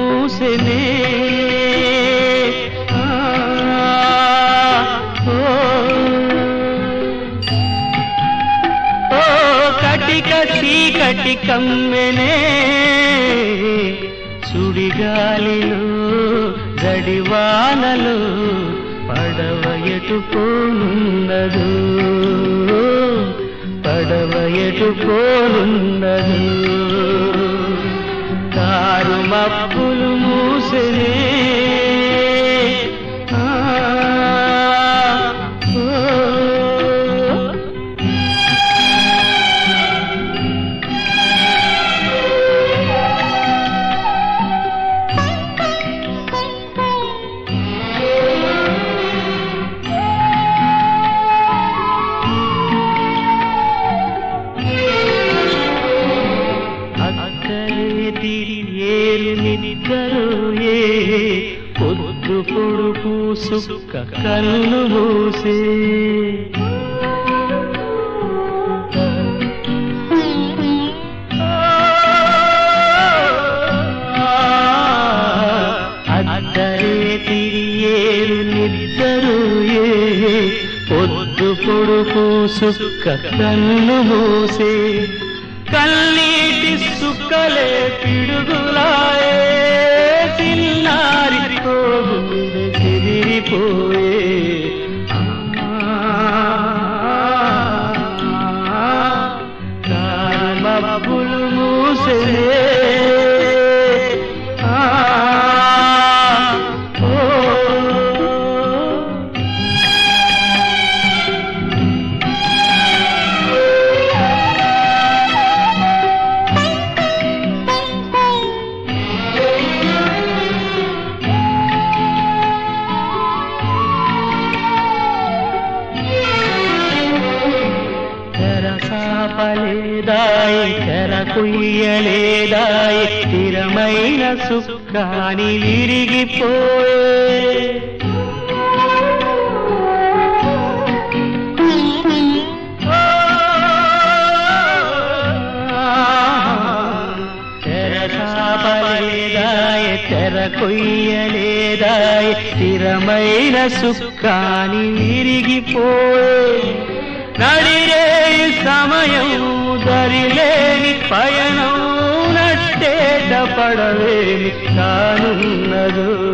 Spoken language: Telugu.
మూసెనే ఆ, ఓ, ఓ కటిక చీకటి కమ్మెనే సుడిగాలిలో జడివానలో పడవ ఎటుకోనున్నదు పడవ ఎటుకోనున్నదు కారు మప్పులు మూసెనే ఆ, ఓ, అక్కడే తిరి ఏరు నిద్దరు ఏ పొద్దు పొడుపు సుక్క కన్ను మూసే అద్దరే తిరి ఏరు నిద్దరు ఏ పొద్దు పొడుపు సుక్క కన్ను మూసే కన్నీటి సుక్కలే పిడుగులాయే చిన్నారి పోగుండె చెదిరిపోయే మబ్బులు మూసే ఆ, ఓ తెరసాపలేదాయి తెర కుయ్యలేదాయి స్థిరమైన సుఖాని విరిగిపోయే తెరసాపలేదాయి తెర కొయ్యలేదాయి స్థిరమైన సుఖాని విరిగిపోయే నడిరే సమయం దరిలేని పయనం నట్టేట పడవేమి కానున్నదు